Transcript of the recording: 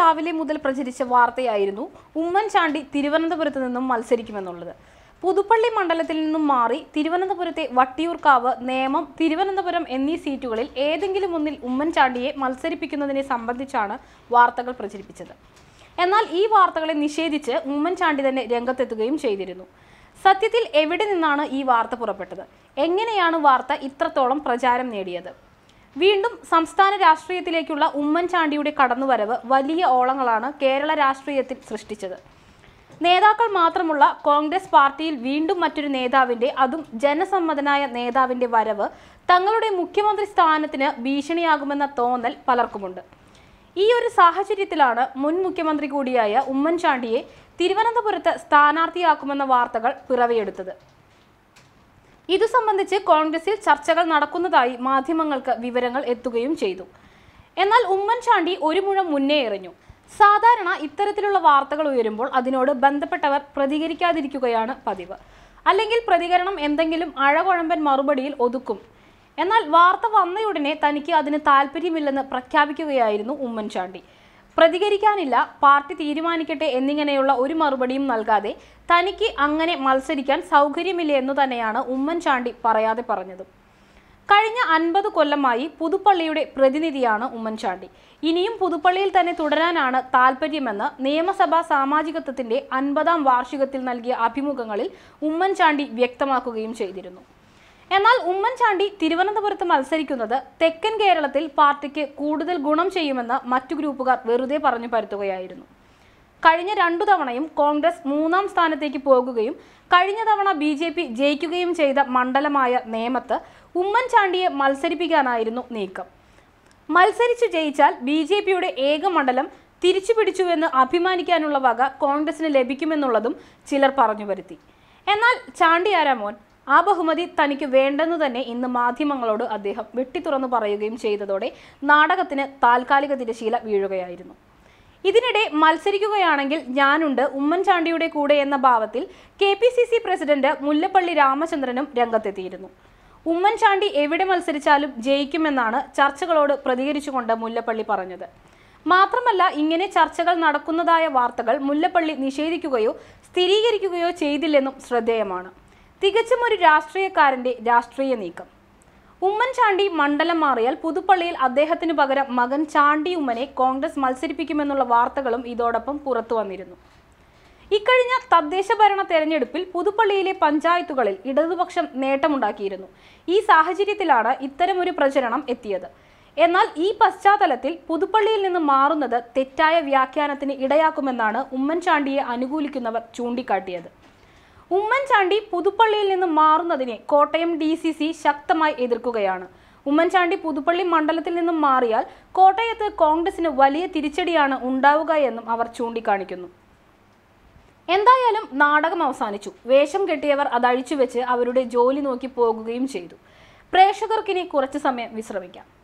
രാവിലെ മുതൽ പ്രചരിച്ച വാർത്തയായിരുന്നു ഉമ്മൻചാണ്ടി തിരുവനന്തപുരത്ത് നിന്നും മത്സരിക്കുമെന്നുള്ളത് പുതുപ്പള്ളി മണ്ഡലത്തിൽ നിന്നും മാറി തിരുവനന്തപുരത്തെ വട്ടിയൂർക്കാവ് നേമം തിരുവനന്തപുരം എന്നീ സീറ്റുകളിൽ ഏതെങ്കിലും ഒന്നിൽ ഉമ്മൻചാണ്ടിയെ മത്സരിപ്പിക്കുന്നതിനെ സംബന്ധിച്ചാണ് വാർത്തകൾ പ്രചരിപ്പിച്ചത് എന്നാൽ ഈ വാർത്തകളെ നിഷേധിച്ച് ഉമ്മൻചാണ്ടി തന്നെ രംഗത്തെത്തുകയും ചെയ്തിരുന്നു സത്യത്തിൽ എവിടെ നിന്നാണ് ഈ വാർത്ത പുറപ്പെട്ടത് എങ്ങനെയാണ് വാർത്ത ഇത്രത്തോളം പ്രചാരം നേടിയത് വീണ്ടും സംസ്ഥാന രാഷ്ട്രീയത്തിലേക്കുള്ള ഉമ്മൻചാണ്ടിയുടെ കടന്നുവരവ് വലിയ ഓളങ്ങളാണ് കേരള രാഷ്ട്രീയത്തിൽ സൃഷ്ടിച്ചത് നേതാക്കൾ മാത്രമുള്ള കോൺഗ്രസ് പാർട്ടിയിൽ വീണ്ടും മറ്റൊരു നേതാവിന്റെ അതും ജനസമ്മതനായ നേതാവിന്റെ വരവ് തങ്ങളുടെ മുഖ്യമന്ത്രി സ്ഥാനത്തിന് ഭീഷണിയാകുമെന്ന തോന്നൽ പലർക്കുമുണ്ട് ഈ ഒരു സാഹചര്യത്തിലാണ് മുൻ മുഖ്യമന്ത്രി കൂടിയായ ഉമ്മൻചാണ്ടിയെ തിരുവനന്തപുരത്ത് സ്ഥാനാർത്ഥിയാക്കുമെന്ന വാർത്തകൾ പിറവിയെടുത്തത് ഇതു സംബന്ധിച്ച് കോൺഗ്രസിൽ ചർച്ചകൾ നടക്കുന്നതായി മാധ്യമങ്ങൾക്ക് വിവരങ്ങൾ എത്തുകയും ചെയ്തു എന്നാൽ ഉമ്മൻചാണ്ടി ഒരു മുഴം മുന്നേ എറിഞ്ഞു സാധാരണ ഇത്തരത്തിലുള്ള വാർത്തകൾ ഉയരുമ്പോൾ അതിനോട് ബന്ധപ്പെട്ടവർ പ്രതികരിക്കാതിരിക്കുകയാണ് പതിവ് അല്ലെങ്കിൽ പ്രതികരണം എന്തെങ്കിലും അഴകുഴമ്പൻ മറുപടിയിൽ ഒതുക്കും എന്നാൽ വാർത്ത വന്നയുടനെ തനിക്ക് അതിന് താല്പര്യമില്ലെന്ന് പ്രഖ്യാപിക്കുകയായിരുന്നു ഉമ്മൻചാണ്ടി പ്രതികരിക്കാനില്ല പാർട്ടി തീരുമാനിക്കട്ടെ എന്നിങ്ങനെയുള്ള ഒരു മറുപടിയും നൽകാതെ തനിക്ക് അങ്ങനെ മത്സരിക്കാൻ സൗകര്യമില്ല എന്നു തന്നെയാണ് ഉമ്മൻചാണ്ടി പറയാതെ പറഞ്ഞതും കഴിഞ്ഞ അൻപത് കൊല്ലമായി പുതുപ്പള്ളിയുടെ പ്രതിനിധിയാണ് ഉമ്മൻചാണ്ടി ഇനിയും പുതുപ്പള്ളിയിൽ തന്നെ തുടരാനാണ് താല്പര്യമെന്ന് നിയമസഭാ സാമാജികത്വത്തിന്റെ അൻപതാം വാർഷികത്തിൽ നൽകിയ അഭിമുഖങ്ങളിൽ ഉമ്മൻചാണ്ടി വ്യക്തമാക്കുകയും ചെയ്തിരുന്നു എന്നാൽ ഉമ്മൻചാണ്ടി തിരുവനന്തപുരത്ത് മത്സരിക്കുന്നത് തെക്കൻ കേരളത്തിൽ പാർട്ടിക്ക് കൂടുതൽ ഗുണം ചെയ്യുമെന്ന് മറ്റു ഗ്രൂപ്പുകാർ വെറുതെ പറഞ്ഞു പരത്തുകയായിരുന്നു കഴിഞ്ഞ രണ്ടു തവണയും കോൺഗ്രസ് മൂന്നാം സ്ഥാനത്തേക്ക് പോകുകയും കഴിഞ്ഞ തവണ ബി ജെ പി ജയിക്കുകയും ചെയ്ത മണ്ഡലമായ നേമത്ത് ഉമ്മൻചാണ്ടിയെ മത്സരിപ്പിക്കാനായിരുന്നു നീക്കം മത്സരിച്ചു ജയിച്ചാൽ ബി ജെ പിയുടെ ഏക മണ്ഡലം തിരിച്ചു പിടിച്ചുവെന്ന് അഭിമാനിക്കാനുള്ള വക കോൺഗ്രസിന് ലഭിക്കുമെന്നുള്ളതും ചിലർ പറഞ്ഞു വരുത്തി എന്നാൽ ചാണ്ടി ആരാമോൻ ആ ബഹുമതി തനിക്ക് വേണ്ടെന്നു തന്നെ ഇന്ന് മാധ്യമങ്ങളോട് അദ്ദേഹം വെട്ടിത്തുറന്നു പറയുകയും ചെയ്തതോടെ നാടകത്തിന് താൽക്കാലിക തിരശീല വീഴുകയായിരുന്നു ഇതിനിടെ മത്സരിക്കുകയാണെങ്കിൽ ഞാനുണ്ട് ഉമ്മൻചാണ്ടിയുടെ കൂടെ എന്ന ഭാവത്തിൽ K P C C president Mullappally രാമചന്ദ്രനും രംഗത്തെത്തിയിരുന്നു ഉമ്മൻചാണ്ടി എവിടെ മത്സരിച്ചാലും ജയിക്കുമെന്നാണ് ചർച്ചകളോട് പ്രതികരിച്ചുകൊണ്ട് മുല്ലപ്പള്ളി പറഞ്ഞത് മാത്രമല്ല ഇങ്ങനെ ചർച്ചകൾ നടക്കുന്നതായ വാർത്തകൾ മുല്ലപ്പള്ളി നിഷേധിക്കുകയോ സ്ഥിരീകരിക്കുകയോ ചെയ്തില്ലെന്നും ശ്രദ്ധേയമാണ് തികച്ചും ഒരു രാഷ്ട്രീയക്കാരന്റെ രാഷ്ട്രീയ നീക്കം ഉമ്മൻചാണ്ടി മണ്ഡലം മാറിയാൽ പുതുപ്പള്ളിയിൽ അദ്ദേഹത്തിന് പകരം മകൻ ചാണ്ടി ഉമ്മനെ കോൺഗ്രസ് മത്സരിപ്പിക്കുമെന്നുള്ള വാർത്തകളും ഇതോടൊപ്പം പുറത്തു വന്നിരുന്നു ഇക്കഴിഞ്ഞ തദ്ദേശ ഭരണ തെരഞ്ഞെടുപ്പിൽ പുതുപ്പള്ളിയിലെ പഞ്ചായത്തുകളിൽ ഇടതുപക്ഷം നേട്ടമുണ്ടാക്കിയിരുന്നു ഈ സാഹചര്യത്തിലാണ് ഇത്തരമൊരു പ്രചരണം എത്തിയത് എന്നാൽ ഈ പശ്ചാത്തലത്തിൽ പുതുപ്പള്ളിയിൽ നിന്ന് മാറുന്നത് തെറ്റായ വ്യാഖ്യാനത്തിന് ഇടയാക്കുമെന്നാണ് ഉമ്മൻചാണ്ടിയെ അനുകൂലിക്കുന്നവർ ചൂണ്ടിക്കാട്ടിയത് ഉമ്മൻചാണ്ടി പുതുപ്പള്ളിയിൽ നിന്ന് മാറുന്നതിനെ കോട്ടയം ഡി സി സി ശക്തമായി എതിർക്കുകയാണ് ഉമ്മൻചാണ്ടി പുതുപ്പള്ളി മണ്ഡലത്തിൽ നിന്നും മാറിയാൽ കോട്ടയത്ത് കോൺഗ്രസിന് വലിയ തിരിച്ചടിയാണ് ഉണ്ടാവുക എന്നും അവർ ചൂണ്ടിക്കാണിക്കുന്നു എന്തായാലും നാടകം അവസാനിച്ചു വേഷം കെട്ടിയവർ അത് അഴിച്ചുവെച്ച് അവരുടെ ജോലി നോക്കി പോകുകയും ചെയ്തു പ്രേക്ഷകർക്കിനി കുറച്ചു സമയം വിശ്രമിക്കാം